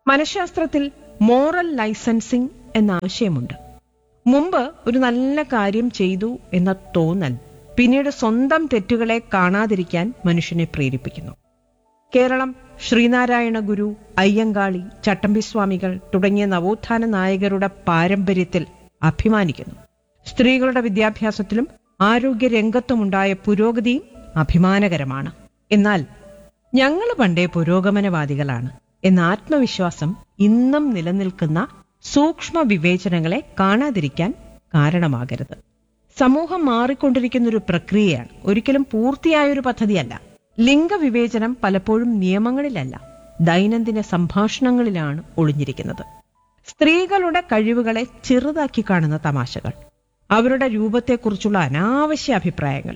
മനഃശാസ്ത്രത്തിൽ moral licensing എന്ന ആശയമുണ്ട് മുമ്പ് ഒരു നല്ല കാര്യം ചെയ്തു എന്ന തോന്നൽ പിന്നീട് സ്വന്തം തെറ്റുകളെ കാണാതിരിക്കാൻ മനുഷ്യനെ പ്രേരിപ്പിക്കുന്നു കേരളം ശ്രീനാരായണ ഗുരു അയ്യങ്കാളി ചട്ടമ്പിസ്വാമികൾ തുടങ്ങിയ നവോത്ഥാന നായകരുടെ പാരമ്പര്യത്തിൽ അഭിമാനിക്കുന്നു സ്ത്രീകളുടെ വിദ്യാഭ്യാസത്തിലും ആരോഗ്യ രംഗത്തുമുണ്ടായ പുരോഗതിയും അഭിമാനകരമാണ് എന്നാൽ ഞങ്ങൾ പണ്ടേ പുരോഗമനവാദികളാണ് എന്ന ആത്മവിശ്വാസം ഇന്നും നിലനിൽക്കുന്ന സൂക്ഷ്മ വിവേചനങ്ങളെ കാണാതിരിക്കാൻ കാരണമാകരുത് സമൂഹം മാറിക്കൊണ്ടിരിക്കുന്ന ഒരു പ്രക്രിയയാണ് ഒരിക്കലും പൂർത്തിയായൊരു പദ്ധതിയല്ല ലിംഗവിവേചനം പലപ്പോഴും നിയമങ്ങളിലല്ല ദൈനംദിന സംഭാഷണങ്ങളിലാണ് ഒളിഞ്ഞിരിക്കുന്നത് സ്ത്രീകളുടെ കഴിവുകളെ ചെറുതാക്കി കാണുന്ന തമാശകൾ അവരുടെ രൂപത്തെക്കുറിച്ചുള്ള അനാവശ്യ അഭിപ്രായങ്ങൾ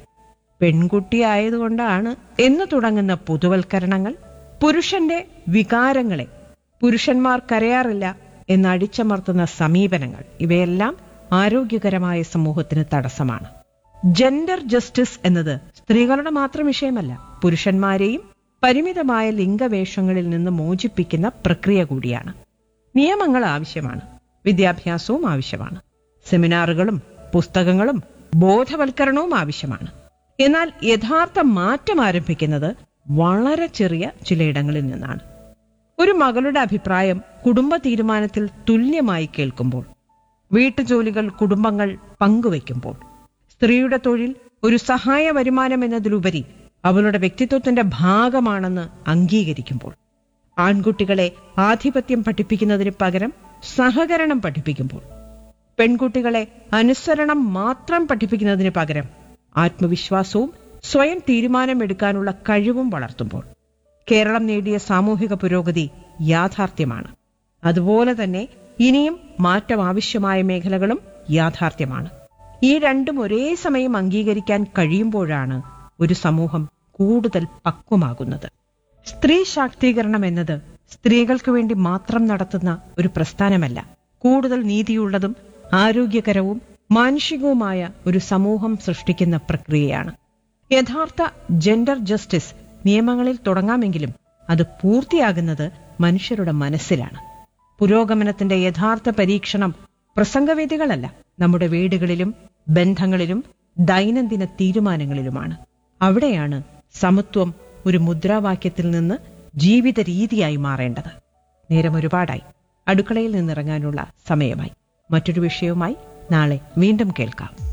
പെൺകുട്ടിയായതുകൊണ്ടാണ് എന്ന് തുടങ്ങുന്ന പൊതുവൽക്കരണങ്ങൾ പുരുഷന്റെ വികാരങ്ങളെ പുരുഷന്മാർ കരയാറില്ല എന്ന് അടിച്ചമർത്തുന്ന സമീപനങ്ങൾ ഇവയെല്ലാം ആരോഗ്യകരമായ സമൂഹത്തിന് തടസ്സമാണ് ജെൻഡർ ജസ്റ്റിസ് എന്നത് സ്ത്രീകളുടെ മാത്രം വിഷയമല്ല പുരുഷന്മാരെയും പരിമിതമായ ലിംഗവേഷങ്ങളിൽ നിന്ന് മോചിപ്പിക്കുന്ന പ്രക്രിയ കൂടിയാണ് നിയമങ്ങൾ ആവശ്യമാണ് വിദ്യാഭ്യാസവും ആവശ്യമാണ് സെമിനാറുകളും പുസ്തകങ്ങളും ബോധവൽക്കരണവും ആവശ്യമാണ് എന്നാൽ യഥാർത്ഥ മാറ്റം ആരംഭിക്കുന്നത് വളരെ ചെറിയ ചിലയിടങ്ങളിൽ നിന്നാണ് ഒരു മകളുടെ അഭിപ്രായം കുടുംബ തീരുമാനത്തിൽ തുല്യമായി കേൾക്കുമ്പോൾ വീട്ടുജോലികൾ കുടുംബങ്ങൾ പങ്കുവയ്ക്കുമ്പോൾ സ്ത്രീയുടെ തൊഴിൽ ഒരു സഹായ വരുമാനം എന്നതിലുപരി അവളുടെ വ്യക്തിത്വത്തിന്റെ ഭാഗമാണെന്ന് അംഗീകരിക്കുമ്പോൾ ആൺകുട്ടികളെ ആധിപത്യം പഠിപ്പിക്കുന്നതിന് പകരം സഹകരണം പഠിപ്പിക്കുമ്പോൾ പെൺകുട്ടികളെ അനുസരണം മാത്രം പഠിപ്പിക്കുന്നതിന് പകരം ആത്മവിശ്വാസവും സ്വയം തീരുമാനമെടുക്കാനുള്ള കഴിവും വളർത്തുമ്പോൾ കേരളം നേടിയ സാമൂഹിക പുരോഗതി യാഥാർത്ഥ്യമാണ് അതുപോലെ തന്നെ ഇനിയും മാറ്റം ആവശ്യമായ മേഖലകളും യാഥാർത്ഥ്യമാണ് ഈ രണ്ടും ഒരേ സമയം അംഗീകരിക്കാൻ കഴിയുമ്പോഴാണ് ഒരു സമൂഹം കൂടുതൽ പക്വമാകുന്നത് സ്ത്രീ ശാക്തീകരണം എന്നത് സ്ത്രീകൾക്ക് വേണ്ടി മാത്രം നടത്തുന്ന ഒരു പ്രസ്ഥാനമല്ല കൂടുതൽ നീതിയുള്ളതും ആരോഗ്യകരവും മാനുഷികവുമായ ഒരു സമൂഹം സൃഷ്ടിക്കുന്ന പ്രക്രിയയാണ് യഥാർത്ഥ ജെൻഡർ ജസ്റ്റിസ് നിയമങ്ങളിൽ തുടങ്ങാമെങ്കിലും അത് പൂർത്തിയാകുന്നത് മനുഷ്യരുടെ മനസ്സിലാണ് പുരോഗമനത്തിന്റെ യഥാർത്ഥ പരീക്ഷണം പ്രസംഗവേദികളല്ല നമ്മുടെ വീടുകളിലും ബന്ധങ്ങളിലും ദൈനംദിന തീരുമാനങ്ങളിലുമാണ് അവിടെയാണ് സമത്വം ഒരു മുദ്രാവാക്യത്തിൽ നിന്ന് ജീവിത രീതിയായി മാറേണ്ടത് നേരം ഒരുപാടായി അടുക്കളയിൽ നിന്നിറങ്ങാനുള്ള സമയമായി മറ്റൊരു വിഷയവുമായി നാളെ വീണ്ടും കേൾക്കാം